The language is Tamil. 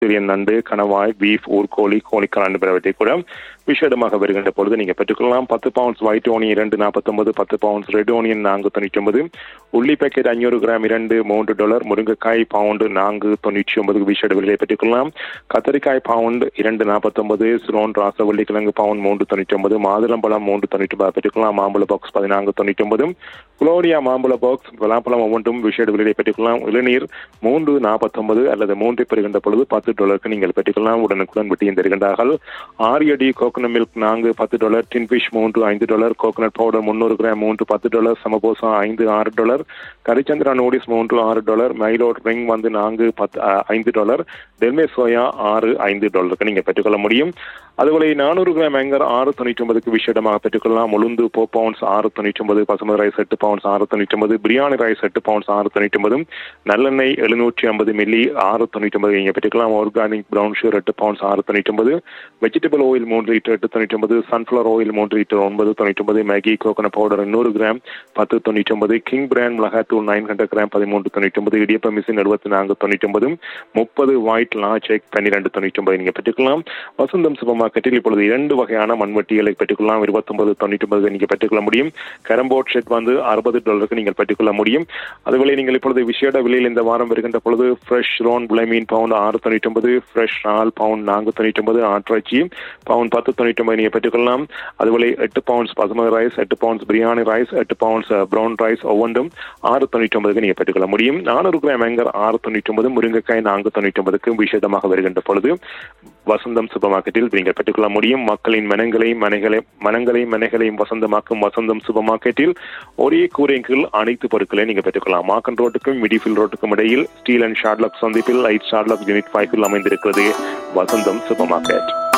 சிறிய நண்டு கணவாய் பீஃப் ஊர்கோழி கோழிக்கால் என்பவற்றை கூட விசேடமாக வருகின்ற பொழுது நீங்க பெற்றுக்கொள்ளலாம் பத்து பவுண்ட்ஸ் ஒயிட் ஓனியன் இரண்டு நாற்பத்தொன்பது பத்து பவுண்ட்ஸ் ரெட் ஓனியன் நான்கு தொண்ணூற்றி ஒன்பது உள்ளி பேக்கெட் ஐநூறு கிராம் இரண்டு மூன்று டாலர் முருங்கைக்காய் பவுண்டு நான்கு தொண்ணூற்றி ஒன்பது விசேட விலையை பெற்றுக்கொள்ளலாம் கத்தரிக்காய் பவுண்ட் இரண்டு நாற்பத்தொன்பது சிரோன் ராசவள்ளி கிழங்கு பவுண்ட் மூன்று தொண்ணூற்றி ஒன்பது மாதுளம்பழம் மூன்று தொண்ணூற்றி ஒன்பது பெற்றுக்கொள்ளலாம் மாம்பழ பாக்ஸ் பதினான்கு தொண்ணூற்றி ஒன்பது குளோரியா மாம்பழ பாக்ஸ் பலாப்பழம் ஒவ்வொன்றும் விசேட விலையை பெற்றுக்கொள்ளலாம் இளநீர் மூன்று நாற்பத்தொன்பது அல்லது மூன்றை பெறுகின்ற பொழுது பத்து டாலருக்கு நீங்கள் பெற்றுக்கொள்ளலாம் உடனுக்குடன் வெட்டியும் தருகின்றார்கள் ஆரியடி கோகனட் மில்க் நான்கு பத்து டாலர் டின் ஃபிஷ் மூன்று ஐந்து டாலர் கோகனட் பவுடர் முன்னூறு கிராம் மூன்று பத்து டாலர் சமபோசா ஐந்து ஆறு டாலர் கரிச்சந்திரா நூடிஸ் மூன்று ஆறு டாலர் மைலோட் ரிங் வந்து நான்கு பத்து அஹ், ஐந்து டாலர் டெல்மே சோயா ஆறு ஐந்து டாலருக்கு நீங்கள் பெற்றுக்கொள்ள முடியும் அதுபோல நானூறு கிராம் ஏங்கர் ஆறு தொண்ணூற்றி ஒன்பதுக்கு விஷயமாக பெற்றுக்கொள்ளலாம் உளுந்து போ பவுண்ட்ஸ் ஆறு தொண்ணூற்றி ஒன்பது பசுமதி ரைஸ் எட்டு பவுண்ட்ஸ் ஆறு தொண்ணூற்றி ஒன்பது பிரியாணி ரைஸ் எட்டு பவுண்ட்ஸ் ஆறு தொண்ணூற்றி ஒன்பது நல்லெண்ணெய் எழுநூற்றி ஐம்பது மில்லி ஆறு தொண்ணூற்றி ஒன்பது நீங்கள் பெற்றுக்கலாம் ஆர்கானிக் ப்ரௌன் ஷூர் எட்டு பவுண்ட்ஸ் ஆறு தொண்ணூற்றி ஒன்பது வெஜிடபிள் ஆயில் மூன்று லிட்டர் எட்டு தொண்ணூற்றி ஒன்பது சன்ஃப்ளவர் ஆயில் மூன்று லிட்டர் ஒன்பது தொண்ணூற்றி ஒன்பது மேகி கோகனட் பவுடர் நூறு கிராம் பத்து தொண்ணூற்றி ஒன்பது கிங் பிராண்ட் மிளகாத்தூள் நைன் ஹண்ட்ரட் கிராம் பதிமூன்று தொண்ணூற்றி ஒன்பது இடியப்ப மிஷின் எழுபத்தி நான்கு தொண்ணூற்றி ஒன்பது முப்பது ஒயிட் லா செக் பன்னிரெண்டு தொண்ணூற்றி ஒன்பது நீங்கள் பெற்றுக்கலாம் வசந்தம் சூப்பர் மார்க்கெட்டில் இப்பொழுது இரண்டு வகையான மண்வெட்டிகளை பெற்றுக்கொள்ளலாம் இருபத்தொன்பது தொண்ணூற்றி ஒன்பது நீங்கள் பெற்றுக்கொள்ள முடியும் கரம்போர்ட் ஷெட் வந்து அறுபது டாலருக்கு நீங்கள் பெற்றுக்கொள்ள முடியும் அதுவேளை நீங்கள் இப்பொழுது விசேட விலையில் இந்த வாரம் வருகின்ற பொழுது ஃப்ரெஷ் ரோன் விளைமீன் பவுண்ட் ஆறு தொண்ணூற்றி ஒன்பது ஃப்ரெஷ் நால் பவுண்ட் நான்கு தொண்ணூற்றி ஒன்பது ஆட்டிறைச்சி பவுண்ட் பத்து தொண்ணூற்றி ஒன்பது நீங்கள் பெற்றுக்கொள்ளலாம் அதுபோல எட்டு பவுண்ட்ஸ் பசுமதி ரைஸ் எட்டு பவுண்ட்ஸ் பிரியாணி ரைஸ் எட்டு பவுண்ட்ஸ் ப்ரௌன் ரைஸ் ஒவ்வொன்றும் ஆறு தொண்ணூற்றி ஒன்பதுக்கு நீங்கள் பெற்றுக்கொள்ள முடியும் நானூறு கிராம் ஏங்கர் ஆறு தொண்ணூற்றி ஒன்பது முருங்கைக்காய் நான்கு தொண்ணூற்றி ஒன்பதுக்கு விசேடமாக வருகின்ற பொழுது வசந்தம் சூப்பர் மார்க்கெட்டில் நீங்கள் பெற்றுக்கொள்ள முடியும் மக்களின் மனங்களையும் மனைகளை மனங்களையும் மனைகளையும் வசந்தமாக்கும் வசந்தம் சூப்பர் மார்க்கெட்டில் ஒரே கூரையின் கீழ் அனைத்து பொருட்களையும் நீங்கள் பெற்றுக்கொள்ளலாம் மாக்கன் ரோட்டுக்கும் மிடிஃபில் ரோட்டுக்கும் இடையில் ஸ்டீல் அண்ட் ஷார்ட்லாக் சந்திப்பில் லைட் ஷார்ட்லாக் யூனிட் ஃபைவ்ல அமைந்திருக்கிறது வசந்தம் சூப்பர் மார்க்கெட்